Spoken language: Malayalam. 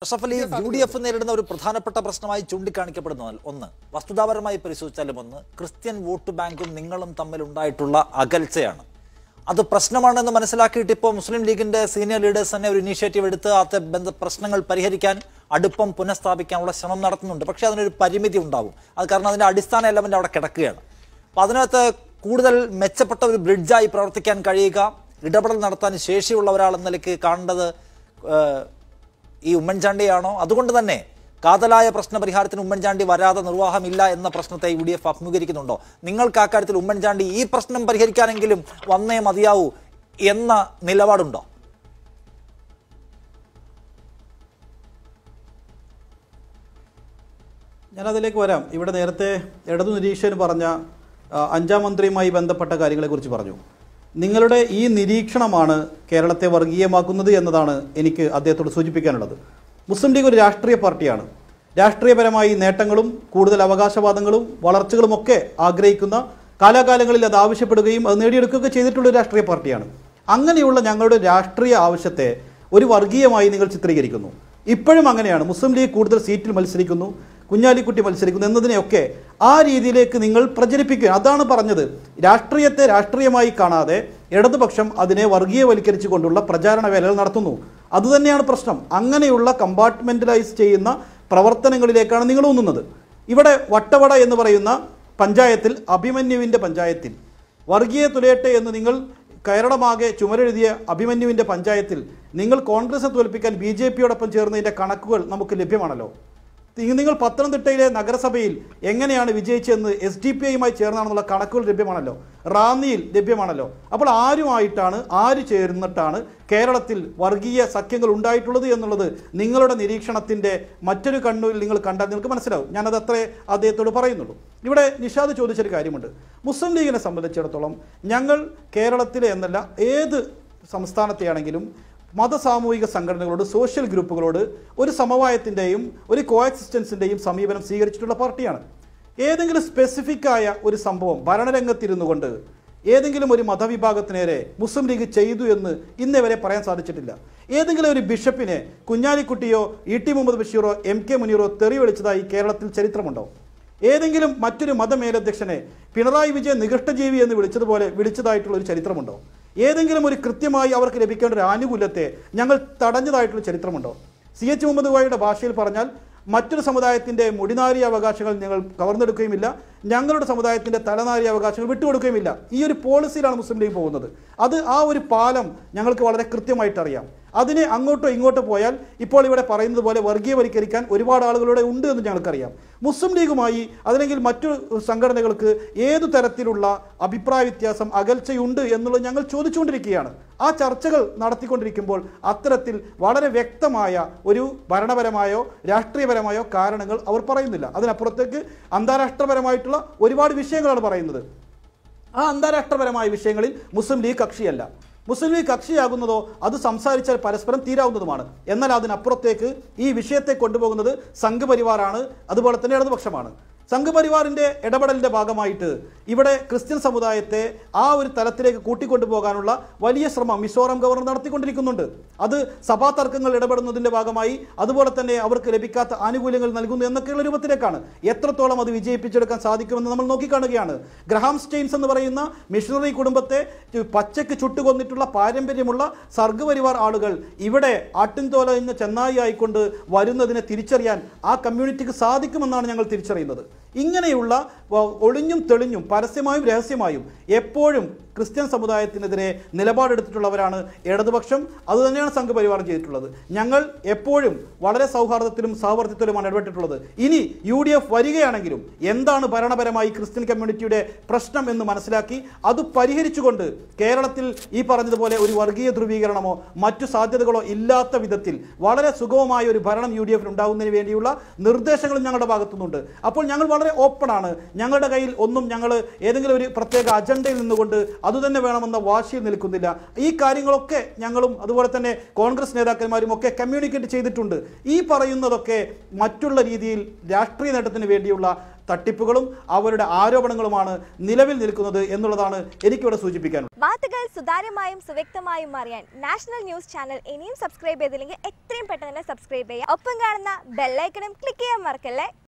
Ashraf Ali U D F നേരിടുന്ന ഒരു പ്രധാനപ്പെട്ട പ്രശ്നമായി ചൂണ്ടിക്കാണിക്കപ്പെടുന്ന ഒന്ന് വസ്തുതാപരമായി പരിശോധിച്ചാലും ഒന്ന് ക്രിസ്ത്യൻ വോട്ട് ബാങ്കും നിങ്ങളും തമ്മിൽ ഉണ്ടായിട്ടുള്ള അകൽച്ചയാണ് അത് പ്രശ്നമാണെന്ന് മനസ്സിലാക്കിയിട്ട് ഇപ്പോൾ മുസ്ലിം ലീഗിന്റെ സീനിയർ ലീഡേഴ്സ് തന്നെ ഒരു ഇനീഷ്യേറ്റീവ് എടുത്ത് ആ ബന്ധ പ്രശ്നങ്ങൾ പരിഹരിക്കാൻ അടുപ്പം പുനഃസ്ഥാപിക്കാനുള്ള ശ്രമം നടത്തുന്നുണ്ട് പക്ഷേ അതിനൊരു പരിമിതി ഉണ്ടാവും അത് കാരണം അതിന്റെ അടിസ്ഥാന എലമെന്റ് അവിടെ കിടക്കുകയാണ് അപ്പൊ അതിനകത്ത് കൂടുതൽ മെച്ചപ്പെട്ട ഒരു ബ്രിഡ്ജായി പ്രവർത്തിക്കാൻ കഴിയുക ഇടപെടൽ നടത്താൻ ശേഷിയുള്ള ഒരാൾ എന്ന നിലയ്ക്ക് കാണേണ്ടത് ഏഹ്, ഈ ഉമ്മൻചാണ്ടിയാണോ അതുകൊണ്ട് തന്നെ കാതലായ പ്രശ്ന പരിഹാരത്തിന് ഉമ്മൻചാണ്ടി വരാതെ നിർവാഹമില്ല എന്ന പ്രശ്നത്തെ യു ഡി എഫ് അഭിമുഖീകരിക്കുന്നുണ്ടോ നിങ്ങൾക്ക് ആ കാര്യത്തിൽ ഉമ്മൻചാണ്ടി ഈ പ്രശ്നം പരിഹരിക്കാനെങ്കിലും വന്നേ മതിയാവൂ എന്ന നിലപാടുണ്ടോ ഞാനതിലേക്ക് വരാം ഇവിടെ നേരത്തെ ഇടതു നിരീക്ഷകൻ പറഞ്ഞ ആ, അഞ്ചാം മന്ത്രിയുമായി ബന്ധപ്പെട്ട കാര്യങ്ങളെക്കുറിച്ച് പറഞ്ഞു നിങ്ങളുടെ ഈ നിരീക്ഷണമാണ് കേരളത്തെ വർഗീയമാക്കുന്നത് എന്നതാണ് എനിക്ക് അദ്ദേഹത്തോട് സൂചിപ്പിക്കാനുള്ളത് മുസ്ലിം ലീഗ് ഒരു രാഷ്ട്രീയ പാർട്ടിയാണ് രാഷ്ട്രീയപരമായി നേട്ടങ്ങളും കൂടുതൽ അവകാശവാദങ്ങളും വളർച്ചകളും ഒക്കെ ആഗ്രഹിക്കുന്ന കാലാകാലങ്ങളിൽ അത് ആവശ്യപ്പെടുകയും അത് നേടിയെടുക്കുകയൊക്കെ ചെയ്തിട്ടുള്ള ഒരു രാഷ്ട്രീയ പാർട്ടിയാണ് അങ്ങനെയുള്ള ഞങ്ങളുടെ രാഷ്ട്രീയ ആവശ്യത്തെ ഒരു വർഗീയമായി നിങ്ങൾ ചിത്രീകരിക്കുന്നു ഇപ്പോഴും അങ്ങനെയാണ് മുസ്ലിം ലീഗ് കൂടുതൽ സീറ്റിൽ മത്സരിക്കുന്നു കുഞ്ഞാലിക്കുട്ടി മത്സരിക്കുന്നു എന്നതിനെയൊക്കെ ആ രീതിയിലേക്ക് നിങ്ങൾ പ്രചരിപ്പിക്കുക അതാണ് പറഞ്ഞത് രാഷ്ട്രീയത്തെ രാഷ്ട്രീയമായി കാണാതെ ഇടതുപക്ഷം അതിനെ വർഗീയവൽക്കരിച്ചു കൊണ്ടുള്ള പ്രചാരണ വേലകൾ നടത്തുന്നു അതുതന്നെയാണ് പ്രശ്നം അങ്ങനെയുള്ള കമ്പാർട്ട്മെന്റലൈസ് ചെയ്യുന്ന പ്രവർത്തനങ്ങളിലേക്കാണ് നിങ്ങൾ ഊന്നുന്നത് ഇവിടെ വട്ടവട എന്ന് പറയുന്ന പഞ്ചായത്തിൽ അഭിമന്യുവിൻ്റെ പഞ്ചായത്തിൽ വർഗീയ തുലയട്ടെ എന്ന് നിങ്ങൾ കേരളമാകെ ചുമരെഴുതിയ അഭിമന്യുവിൻ്റെ പഞ്ചായത്തിൽ നിങ്ങൾ കോൺഗ്രസിനെ തോൽപ്പിക്കാൻ ബി ജെ പിയോടൊപ്പം ചേർന്നതിൻ്റെ കണക്കുകൾ നമുക്ക് ലഭ്യമാണല്ലോ തി- നിങ്ങൾ പത്തനംതിട്ടയിലെ നഗരസഭയിൽ എങ്ങനെയാണ് വിജയിച്ചതെന്ന് എസ് ഡി പി ഐയുമായി ചേർന്നാണെന്നുള്ള കണക്കുകൾ ലഭ്യമാണല്ലോ റാന്നിയിൽ ലഭ്യമാണല്ലോ അപ്പോൾ ആരുമായിട്ടാണ് ആര് ചേർന്നിട്ടാണ് കേരളത്തിൽ വർഗീയ സഖ്യങ്ങൾ ഉണ്ടായിട്ടുള്ളത് എന്നുള്ളത് നിങ്ങളുടെ നിരീക്ഷണത്തിൻ്റെ മറ്റൊരു കണ്ണൂരിൽ നിങ്ങൾ കണ്ടാൽ നിങ്ങൾക്ക് മനസ്സിലാവും ഞാനത് അത്രേ അദ്ദേഹത്തോട് പറയുന്നുള്ളൂ ഇവിടെ നിഷാദ് ചോദിച്ചൊരു കാര്യമുണ്ട് മുസ്ലിം ലീഗിനെ സംബന്ധിച്ചിടത്തോളം ഞങ്ങൾ കേരളത്തിലെ എന്നല്ല ഏത് സംസ്ഥാനത്തെയാണെങ്കിലും മതസാമൂഹിക സംഘടനകളോട് സോഷ്യൽ ഗ്രൂപ്പുകളോട് ഒരു സമവായത്തിൻ്റെയും ഒരു കോഎക്സിസ്റ്റൻസിൻ്റെയും സമീപനം സ്വീകരിച്ചിട്ടുള്ള പാർട്ടിയാണ് ഏതെങ്കിലും സ്പെസിഫിക് ആയ ഒരു സംഭവം ഭരണരംഗത്തിരുന്നു കൊണ്ട് ഏതെങ്കിലും ഒരു മതവിഭാഗത്തിനേരെ മുസ്ലിം ലീഗ് ചെയ്തു എന്ന് ഇന്നേ വരെ പറയാൻ സാധിച്ചിട്ടില്ല ഏതെങ്കിലും ഒരു ബിഷപ്പിനെ കുഞ്ഞാലിക്കുട്ടിയോ ഇ ടി മുഹമ്മദ് ബഷീറോ എം കെ മുനീറോ തെറി വിളിച്ചതായി കേരളത്തിൽ ചരിത്രമുണ്ടോ ഏതെങ്കിലും മറ്റൊരു മതമേലധ്യക്ഷനെ പിണറായി വിജയൻ നികഷ്ടജീവി എന്ന് വിളിച്ചതുപോലെ വിളിച്ചതായിട്ടുള്ള ഒരു ചരിത്രമുണ്ടോ ഏതെങ്കിലും ഒരു കൃത്യമായി അവർക്ക് ലഭിക്കേണ്ട ഒരു ആനുകൂല്യത്തെ ഞങ്ങൾ തടഞ്ഞതായിട്ടുള്ള ചരിത്രമുണ്ടോ സി എച്ച് മുഹമ്മദ് കോയയുടെ ഭാഷയിൽ പറഞ്ഞാൽ മറ്റൊരു സമുദായത്തിൻ്റെ മുടിനാരി അവകാശങ്ങൾ ഞങ്ങൾ കവർന്നെടുക്കുകയുമില്ല ഞങ്ങളുടെ സമുദായത്തിൻ്റെ തലനാരി അവകാശങ്ങൾ വിട്ടുകൊടുക്കുകയുമില്ല ഈ ഒരു പോളിസിയിലാണ് മുസ്ലിം ലീഗ് പോകുന്നത് അത് ആ ഒരു പാലം ഞങ്ങൾക്ക് വളരെ കൃത്യമായിട്ട് അറിയാം അതിനെ അങ്ങോട്ടോ ഇങ്ങോട്ടോ പോയാൽ ഇപ്പോൾ ഇവിടെ പറയുന്നത് പോലെ വർഗീയവൽക്കരിക്കാൻ ഒരുപാട് ആളുകളുടെ ഉണ്ട് എന്ന് ഞങ്ങൾക്കറിയാം മുസ്ലിം ലീഗുമായി അതല്ലെങ്കിൽ മറ്റു സംഘടനകൾക്ക് ഏതു തരത്തിലുള്ള അഭിപ്രായ വ്യത്യാസം അകൽച്ചയുണ്ട് എന്നുള്ളത് ഞങ്ങൾ ചോദിച്ചുകൊണ്ടിരിക്കുകയാണ് ആ ചർച്ചകൾ നടത്തിക്കൊണ്ടിരിക്കുമ്പോൾ അത്തരത്തിൽ വളരെ വ്യക്തമായ ഒരു ഭരണപരമായോ രാഷ്ട്രീയപരമായോ കാരണങ്ങൾ അവർ പറയുന്നില്ല അതിനപ്പുറത്തേക്ക് അന്താരാഷ്ട്രപരമായിട്ടുള്ള ഒരുപാട് വിഷയങ്ങളാണ് പറയുന്നത് ആ അന്താരാഷ്ട്രപരമായ വിഷയങ്ങളിൽ മുസ്ലിം ലീഗ് കക്ഷിയല്ല മുസ്ലിം ലീഗ് കക്ഷിയാകുന്നതോ അത് സംസാരിച്ചാൽ പരസ്പരം തീരാവുന്നതുമാണ് എന്നാൽ അതിനപ്പുറത്തേക്ക് ഈ വിഷയത്തെ കൊണ്ടുപോകുന്നത് സംഘപരിവാറാണ് അതുപോലെ തന്നെ ഇടതുപക്ഷമാണ് സംഘപരിവാറിന്റെ ഇടപെടലിന്റെ ഭാഗമായിട്ട് ഇവിടെ ക്രിസ്ത്യൻ സമുദായത്തെ ആ ഒരു തലത്തിലേക്ക് കൂട്ടിക്കൊണ്ടുപോകാനുള്ള വലിയ ശ്രമം മിസോറാം ഗവർണർ നടത്തിക്കൊണ്ടിരിക്കുന്നുണ്ട് അത് സഭാ തർക്കങ്ങൾ ഇടപെടുന്നതിന്റെ ഭാഗമായി അതുപോലെ തന്നെ അവർക്ക് ലഭിക്കാത്ത ആനുകൂല്യങ്ങൾ നൽകുന്നു എന്നൊക്കെയുള്ള രൂപത്തിലേക്കാണ് എത്രത്തോളം അത് വിജയിപ്പിച്ചെടുക്കാൻ സാധിക്കുമെന്ന് നമ്മൾ നോക്കിക്കാണുകയാണ് ഗ്രഹാം സ്റ്റെയിൻസ് എന്ന് പറയുന്ന മിഷണറി കുടുംബത്തെ ചു- പച്ചയ്ക്ക് ചുട്ടുകൊന്നിട്ടുള്ള പാരമ്പര്യമുള്ള സർഗപരിവാർ ആളുകൾ ഇവിടെ ആട്ടിൻതോല എന്ന ചെന്നായി ആയിക്കൊണ്ട് വരുന്നതിനെ തിരിച്ചറിയാൻ ആ കമ്മ്യൂണിറ്റിക്ക് സാധിക്കുമെന്നാണ് ഞങ്ങൾ തിരിച്ചറിയുന്നത് ഇങ്ങനെയുള്ള വ- ഒളിഞ്ഞും തെളിഞ്ഞും പരസ്യമായും രഹസ്യമായും എപ്പോഴും ക്രിസ്ത്യൻ സമുദായത്തിനെതിരെ നിലപാടെടുത്തിട്ടുള്ളവരാണ് ഇടതുപക്ഷം അതുതന്നെയാണ് സംഘപരിവാരം ചെയ്തിട്ടുള്ളത് ഞങ്ങൾ എപ്പോഴും വളരെ സൗഹാർദ്ദത്തിലും സഹവർത്തിത്വത്തിലുമാണ് ഇടപെട്ടിട്ടുള്ളത് ഇനി യു ഡി എഫ് വരികയാണെങ്കിലും എന്താണ് ഭരണപരമായി ക്രിസ്ത്യൻ കമ്മ്യൂണിറ്റിയുടെ പ്രശ്നം എന്ന് മനസ്സിലാക്കി അത് പരിഹരിച്ചുകൊണ്ട് കേരളത്തിൽ ഈ പറഞ്ഞതുപോലെ ഒരു വർഗീയ ധ്രുവീകരണമോ മറ്റു സാധ്യതകളോ ഇല്ലാത്ത വിധത്തിൽ വളരെ സുഗമമായ ഒരു ഭരണം യു ഡി എഫിന് ഉണ്ടാകുന്നതിന് വേണ്ടിയുള്ള നിർദ്ദേശങ്ങളും ഞങ്ങളുടെ ഭാഗത്തുനിന്നുണ്ട് അപ്പോൾ ഞങ്ങൾ വളരെ ഓപ്പണാണ് ഞങ്ങളുടെ കയ്യിൽ ഒന്നും ഞങ്ങൾ ഏതെങ്കിലും ഒരു പ്രത്യേക അജണ്ടയിൽ നിന്നുകൊണ്ട് അതുതന്നെ വേണമെന്ന വാശിയിൽ നിൽക്കുന്നില്ല ഈ കാര്യങ്ങളൊക്കെ ഞങ്ങളും അതുപോലെ തന്നെ കോൺഗ്രസ് നേതാക്കന്മാരും ഒക്കെ കമ്മ്യൂണിക്കേറ്റ് ചെയ്തിട്ടുണ്ട് ഈ പറയുന്നതൊക്കെ മറ്റുള്ള രീതിയിൽ രാഷ്ട്രീയ നേട്ടത്തിന് വേണ്ടിയുള്ള തട്ടിപ്പുകളും അവരുടെ ആരോപണങ്ങളുമാണ് നിലവിൽ നിൽക്കുന്നത് എന്നുള്ളതാണ് എനിക്കിവിടെ സൂചിപ്പിക്കാനുള്ളത് വാർത്തകൾ സുതാര്യമായും സുവ്യക്തമായും അറിയാൻ നാഷണൽ ന്യൂസ് ചാനൽ ഇനിയും സബ്സ്ക്രൈബ് ചെയ്തില്ലെങ്കിൽ എത്രയും പെട്ടെന്ന് തന്നെ സബ്സ്ക്രൈബ് ചെയ്യുക ഒപ്പം കാണുന്ന ബെല്ലൈക്കണും ക്ലിക്ക് ചെയ്യാൻ മറക്കല്ലേ